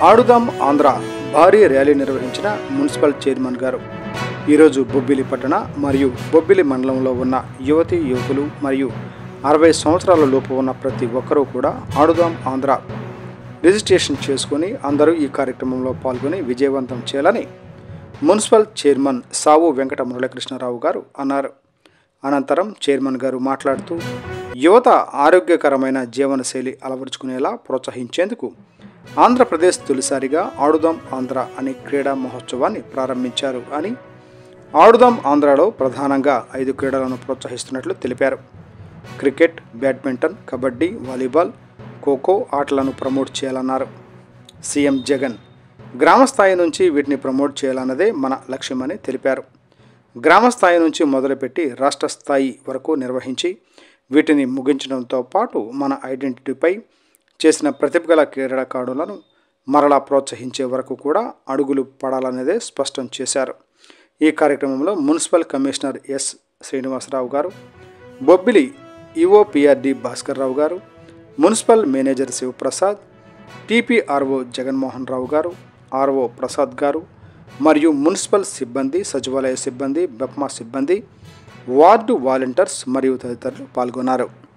ఆడుదాం ఆంధ్ర భారీ ర్యాలీ నిర్వహించిన municipal chairman గారు ఈరోజు బొబ్బిలి పట్టణ మరియు బొబ్బిలి మండలంలో ఉన్న యువతి యువకులు మరియు అరవై సంవత్సరాల లోపు ఉన్న ప్రతి ఒక్కరూ కూడా ఆడుదాం ఆంధ్ర రిజిస్ట్రేషన్ చేసుకొని అందరూ ఈ కార్యక్రమంలో పాల్గొని విజయవంతం చేయాలని మున్సిపల్ చైర్మన్ సావు వెంకట మురళీకృష్ణారావు గారు అన్నారు అనంతరం చైర్మన్ గారు మాట్లాడుతూ యువత ఆరోగ్యకరమైన జీవనశైలి అలవరుచుకునేలా ప్రోత్సహించేందుకు ఆంధ్రప్రదేశ్ తొలిసారిగా ఆడుదాం ఆంధ్ర అనే క్రీడా మహోత్సవాన్ని ప్రారంభించారు అని ఆడుదాం ఆంధ్రాలో ప్రధానంగా ఐదు క్రీడలను ప్రోత్సహిస్తున్నట్లు తెలిపారు cricket badminton kabaddi volleyball kho kho ఆటలను ప్రమోట్ చేయాలన్నారు సీఎం జగన్ గ్రామ స్థాయి నుంచి వీటిని ప్రమోట్ చేయాలన్నదే మన లక్ష్యమని తెలిపారు గ్రామ స్థాయి నుంచి మొదలుపెట్టి రాష్ట్ర స్థాయి వరకు నిర్వహించి వీటిని ముగించడంతో పాటు మన ఐడెంటిటీపై చేసిన ప్రతిభగల క్రీడాకారులను మరలా ప్రోత్సహించే వరకు కూడా అడుగులు పడాలనేదే స్పష్టం చేశారు ఈ కార్యక్రమంలో మున్సిపల్ కమిషనర్ ఎస్ శ్రీనివాసరావు గారు Bobbili EOPRD Bhaskar Rao garu municipal manager Sivaprasad TPRO Jaganmohan Rao garu RO Prasad గారు మరియు మున్సిపల్ సిబ్బంది సచివాలయ సిబ్బంది బెప్మా సిబ్బంది వార్డు వాలంటీర్స్ మరియు తదితరులు పాల్గొన్నారు